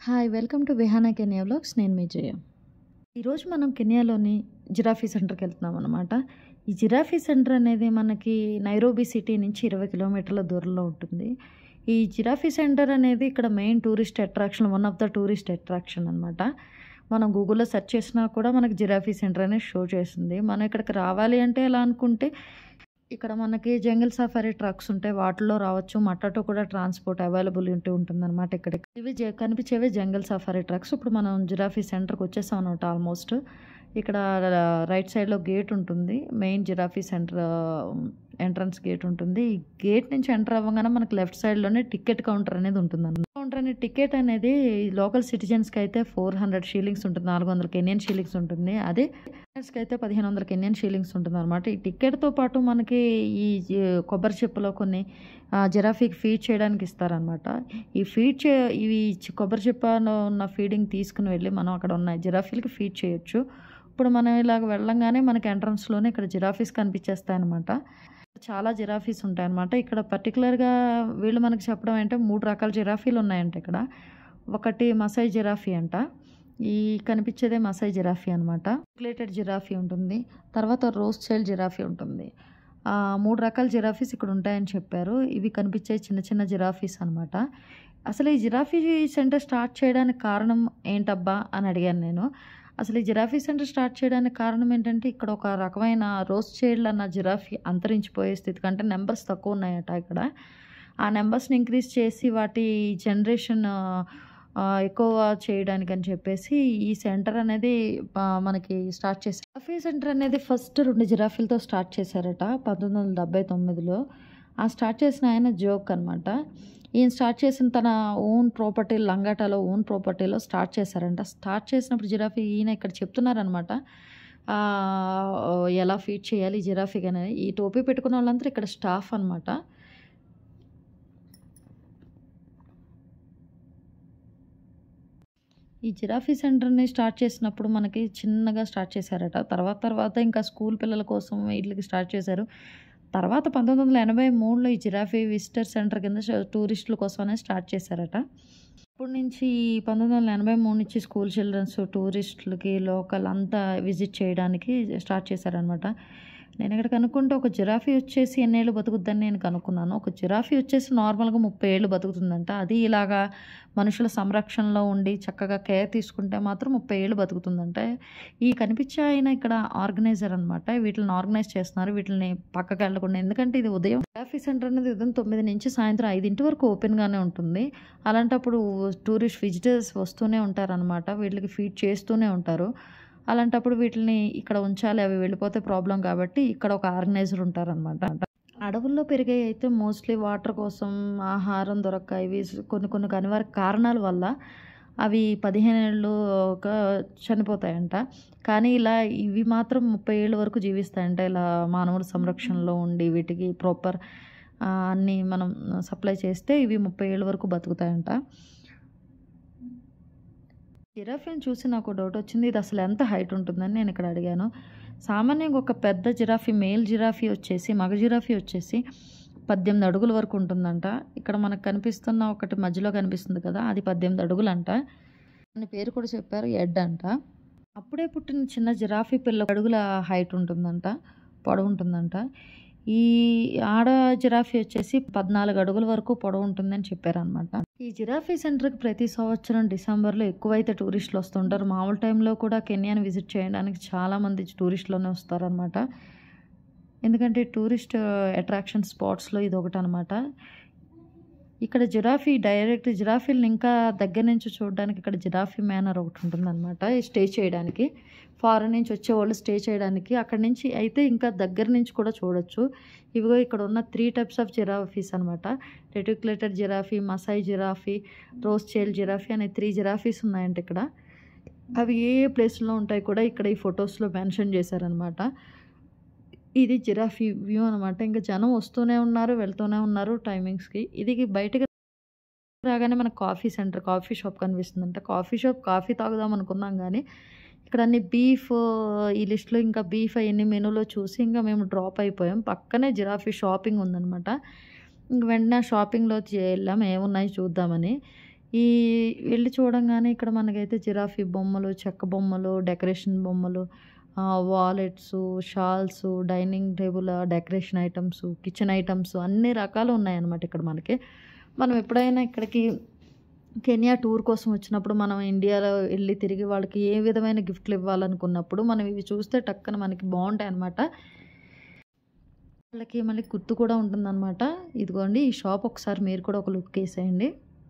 Hi welcome to Vihana Kenya vlogs నేను మీ జయ ఈరోజు మనం కెనియాలోని జిరాఫీ సెంటర్కి వెళ్తున్నాం అనమాట ఈ జిరాఫీ సెంటర్ అనేది మనకి నైరోబీ సిటీ నుంచి ఇరవై కిలోమీటర్ల దూరంలో ఉంటుంది ఈ జిరాఫీ సెంటర్ అనేది ఇక్కడ main tourist attraction one of the tourist attraction అనమాట మనం గూగుల్లో సెర్చ్ చేసినా కూడా మనకి జిరాఫీ సెంటర్ అనేది షో చేస్తుంది మనం ఇక్కడికి రావాలి అంటే ఎలా అనుకుంటే ఇక్కడ మనకి జంగిల్ సఫారీ ట్రక్స్ ఉంటాయి వాటిలో రావచ్చు మట్టతో కూడా ట్రాన్స్పోర్ట్ అవైలబిలిటీ ఉంటుంది అనమాట ఇక్కడ ఇవి జ- కనిపించేవి జంగిల్ సఫారీ ట్రక్స్ ఇప్పుడు మనం జిరాఫీ సెంటర్కి వచ్చేసాం అనమాట ఆల్మోస్ట్ ఇక్కడ రైట్ సైడ్లో గేట్ ఉంటుంది main giraffe centre entrance gate ఉంటుంది ఈ గేట్ నుంచి ఎంటర్ అవ్వగానే మనకి లెఫ్ట్ సైడ్లోనే టికెట్ కౌంటర్ అనేది ఉంటుంది అన్నమాట కౌంటర్ అనే టికెట్ అనేది లోకల్ సిటిజన్స్కి అయితే ఫోర్ హండ్రెడ్ షీలింగ్స్ ఉంటుంది నాలుగు వందల కెనియన్ షీలింగ్స్ ఉంటుంది అదే కి అయితే పదిహేను వందల కెనియన్ షీలింగ్స్ ఉంటుంది అనమాట ఈ టికెట్తో పాటు మనకి ఈ జ- కొబ్బరి చెప్పులో కొన్ని ఆ, జిరాఫీకి ఫీడ్ చేయడానికి ఇస్తారనమాట ఈ ఫీడ్ చే ఇవి చి- కొబ్బరి చెప్పలో ఉన్న ఫీడింగ్ తీసుకుని వెళ్ళి మనం అక్కడ ఉన్న జిరాఫీలకి ఫీడ్ చేయొచ్చు ఇప్పుడు మనం ఇలాగ వెళ్ళంగానే మనకి ఎంట్రన్స్లోనే ఇక్కడ జిరాఫీస్ కనిపించేస్తాయి అనమాట చాలా జిరాఫీస్ ఉంటాయి అనమాట ఇక్కడ పర్టికులర్గా వీళ్ళు మనకి చెప్పడం ఏంటంటే మూడు రకాల జిరాఫీలు ఉన్నాయంట ఇక్కడ ఒకటి మసై జిరాఫీ అంట ఈ కనిపించేదే మసై జిరాఫీ అనమాట రిలేటెడ్ జిరాఫీ ఉంటుంది తర్వాత రోజ్ చైల్డ్ జిరాఫీ ఉంటుంది ఆ, మూడు రకాల జిరాఫీస్ ఇక్కడ ఉంటాయని చెప్పారు ఇవి కనిపించే చిన్న చిన్న జిరాఫీస్ అనమాట అసలు ఈ జిరాఫీ సెంటర్ స్టార్ట్ చేయడానికి కారణం ఏంటబ్బా అని అడిగాను నేను అసలు ఈ జిరాఫీ సెంటర్ స్టార్ట్ చేయడానికి కారణం ఏంటంటే ఇక్కడ ఒక రకమైన రోజ్ చైల్డ్ అన్న జిరాఫీ అంతరించిపోయే స్థితి కంటే నెంబర్స్ తక్కువ ఉన్నాయట ఇక్కడ ఆ నెంబర్స్ని ఇంక్రీజ్ చేసి వాటి జనరేషన్ ఎక్కువ చేయడానికి అని చెప్పేసి ఈ సెంటర్ అనేది ఆ, మనకి స్టార్ట్ చేశారు జిరాఫీ సెంటర్ అనేది ఫస్ట్ రెండు జిరాఫీలతో స్టార్ట్ చేశారట పంతొమ్మిది వందల డెబ్బై తొమ్మిదిలో ఆ స్టార్ట్ చేసిన ఆయన జోక్ అనమాట ఈయన స్టార్ట్ చేసిన తన ఓన్ ప్రాపర్టీ లంగాటాలో ఓన్ ప్రాపర్టీలో స్టార్ట్ చేశారంట స్టార్ట్ చేసినప్పుడు జిరాఫీ ఈయన ఇక్కడ చెప్తున్నారనమాట ఆ, ఎలా ఫీడ్ చేయాలి ఈ జిరాఫీకి అనేది ఈ టోపీ పెట్టుకున్న వాళ్ళందరూ ఇక్కడ స్టాఫ్ అనమాట ఈ జిరాఫీ సెంటర్ని స్టార్ట్ చేసినప్పుడు మనకి చిన్నగా స్టార్ట్ చేశారట తర్వాత తర్వాత ఇంకా స్కూల్ పిల్లల కోసం వీటికి స్టార్ట్ చేశారు తర్వాత పంతొమ్మిది వందల ఎనభై మూడులో ఈ జిరాఫీ విజిటర్ సెంటర్ కింద ష- టూరిస్టుల కోసం అనేది స్టార్ట్ చేశారట అప్పటి నుంచి పంతొమ్మిది వందల ఎనభై మూడు నుంచి స్కూల్ చిల్డ్రన్స్ టూరిస్టులకి లోకల్ అంతా విజిట్ చేయడానికి స్టార్ట్ చేశారనమాట నేను ఇక్కడ కనుక్కుంటే ఒక జిరాఫీ వచ్చేసి ఎన్నేళ్ళు బతుకుద్దని నేను కనుక్కున్నాను ఒక జిరాఫీ వచ్చేసి నార్మల్గా ముప్పై ఏళ్ళు బతుకుతుందంట అది ఇలాగా మనుషుల సంరక్షణలో ఉండి చక్కగా కేర్ తీసుకుంటే మాత్రం ముప్పై ఏళ్ళు బతుకుతుందంట ఈ కనిపించే ఆయన ఇక్కడ ఆర్గనైజర్ అనమాట వీటిని ఆర్గనైజ్ చేస్తున్నారు వీటిని పక్కకి వెళ్ళకుండా ఎందుకంటే ఇది ఉదయం జిరాఫీ సెంటర్ అనేది ఉదయం తొమ్మిది నుంచి సాయంత్రం ఐదింటి వరకు ఓపెన్గానే ఉంటుంది అలాంటప్పుడు టూరిస్ట్ విజిటర్స్ వస్తూనే ఉంటారనమాట వీటికి ఫీడ్ చేస్తూనే ఉంటారు అలాంటప్పుడు వీటిని ఇక్కడ ఉంచాలి అవి వెళ్ళిపోతే ప్రాబ్లం కాబట్టి ఇక్కడ ఒక ఆర్గనైజర్ ఉంటారనమాట అడవుల్లో పెరిగే అయితే మోస్ట్లీ వాటర్ కోసం ఆహారం దొరక్క ఇవి కొన్ని కొన్ని అనివార్య కారణాల వల్ల అవి పదిహేను ఏళ్ళు ఒక చనిపోతాయంట కానీ ఇలా ఇవి మాత్రం ముప్పై ఏళ్ళ వరకు జీవిస్తాయంట ఇలా మానవుల సంరక్షణలో ఉండి వీటికి ప్రాపర్ అన్నీ మనం సప్లై చేస్తే ఇవి ముప్పై ఏళ్ళ వరకు బతుకుతాయంట జిరాఫీని చూసి నాకు డౌట్ వచ్చింది ఇది అసలు ఎంత హైట్ ఉంటుందని నేను ఇక్కడ అడిగాను సామాన్యంగా ఒక పెద్ద జిరాఫీ మేల్ జిరాఫీ వచ్చేసి మగ జిరాఫీ వచ్చేసి పద్దెనిమిది అడుగుల వరకు ఉంటుందంట ఇక్కడ మనకు కనిపిస్తున్న ఒకటి మధ్యలో కనిపిస్తుంది కదా అది పద్దెనిమిది అడుగులంట దాని పేరు కూడా చెప్పారు ఎడ్ అంట అప్పుడే పుట్టిన చిన్న జిరాఫీ పిల్ల అడుగుల హైట్ ఉంటుందంట పొడవు ఉంటుందంట ఈ ఆడ జిరాఫీ వచ్చేసి పద్నాలుగు అడుగుల వరకు పొడవు ఉంటుందని చెప్పారనమాట ఈ జిరాఫీ సెంటర్కి ప్రతి సంవత్సరం డిసెంబర్లో ఎక్కువైతే టూరిస్టులు వస్తుంటారు మామూలు టైంలో కూడా కెన్యాని విజిట్ చేయడానికి చాలామంది టూరిస్టులోనే వస్తారనమాట ఎందుకంటే టూరిస్ట్ అట్రాక్షన్ స్పాట్స్లో ఇది ఒకటి అనమాట ఇక్కడ జిరాఫీ డైరెక్ట్ జిరాఫీలను ఇంకా దగ్గర నుంచి చూడడానికి ఇక్కడ జిరాఫీ మేనర్ ఒకటి ఉంటుందన్నమాట స్టే చేయడానికి ఫారెన్ నుంచి వచ్చేవాళ్ళు స్టే చేయడానికి అక్కడ నుంచి అయితే ఇంకా దగ్గర నుంచి కూడా చూడొచ్చు ఇవిగో ఇక్కడ ఉన్న త్రీ టైప్స్ ఆఫ్ జిరాఫీస్ అనమాట reticulated giraffe Masai giraffe Rothschild giraffe అనే త్రీ జిరాఫీస్ ఉన్నాయంట ఇక్కడ అవి ఏ ఏ ప్లేస్లో ఉంటాయి కూడా ఇక్కడ ఈ ఫొటోస్లో మెన్షన్ చేశారనమాట ఇది జిరాఫీ వ్యూ అనమాట ఇంకా జనం వస్తూనే ఉన్నారు వెళ్తూనే ఉన్నారు టైమింగ్స్కి ఇది బయటకు రాగానే మనకు కాఫీ సెంటర్ కాఫీ షాప్ కనిపిస్తుందంట కాఫీ షాప్ కాఫీ తాగుదాం అనుకున్నాం కానీ ఇక్కడ అన్ని బీఫ్ ఈ లిస్ట్లో ఇంకా బీఫ్ అవన్నీ మెనూలో చూసి ఇంకా మేము డ్రాప్ అయిపోయాం పక్కనే జిరాఫీ షాపింగ్ ఉందన్నమాట ఇంక వెంటనే షాపింగ్లో వెళ్ళాం ఏమున్నాయి చూద్దామని ఈ వెళ్ళి చూడంగానే ఇక్కడ మనకైతే జిరాఫీ బొమ్మలు, చెక్క బొమ్మలు, డెకరేషన్ బొమ్మలు, ఆహ్, wallets, shawls, dining table decoration items, kitchen items అన్ని రకాలు ఉన్నాయన్నమాట ఇక్కడ మనకి. మనం ఎప్పుడైనా ఇక్కడికి కెనియా టూర్ కోసం వచ్చినప్పుడు మనం ఇండియాలో ఎళ్లి తిరిగి వాళ్ళకి ఏ విధమైన గిఫ్ట్‌లు ఇవ్వాలనుకున్నప్పుడు మనం ఇవి చూస్తే టక్కన మనకి బావుంటాయన్నమాట. వాళ్ళకి మళ్ళీ గుర్తు కూడా ఉంటుందన్నమాట. ఇదిగోండి ఈ షాప్ ఒకసారి మీరు కూడా ఒక లుక్ ఏసేయండి.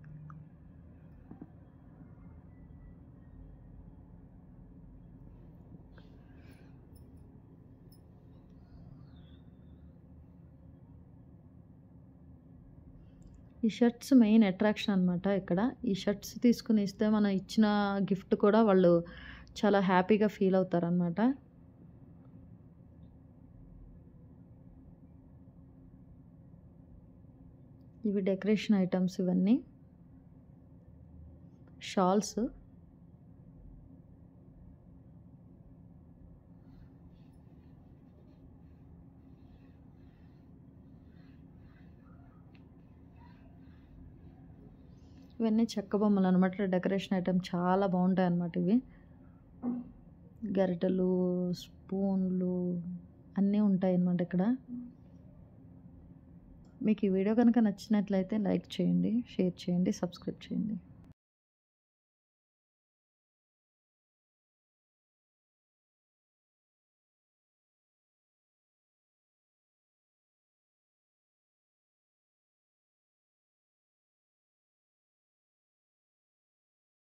ఈ షర్ట్స్ మెయిన్ అట్రాక్షన్ అనమాట ఇక్కడ. ఈ షర్ట్స్ తీసుకొని ఇస్తే మనం ఇచ్చిన గిఫ్ట్ కూడా వాళ్ళు చాలా హ్యాపీగా ఫీల్ అవుతారనమాట. ఇవి డెకరేషన్ ఐటెమ్స్ ఇవన్నీ. షాల్స్. ఇవన్నీ చెక్క బొమ్మలనమాట. డెకరేషన్ ఐటెమ్ చాలా బావుంటాయన్నమాట ఇవి. గరిటెలు, స్పూన్లు అన్నీ ఉంటాయన్నమాట ఇక్కడ. మీకు ఈ వీడియో గనుక నచ్చినట్లయితే లైక్ చేయండి, షేర్ చేయండి, సబ్స్క్రైబ్ చేయండి.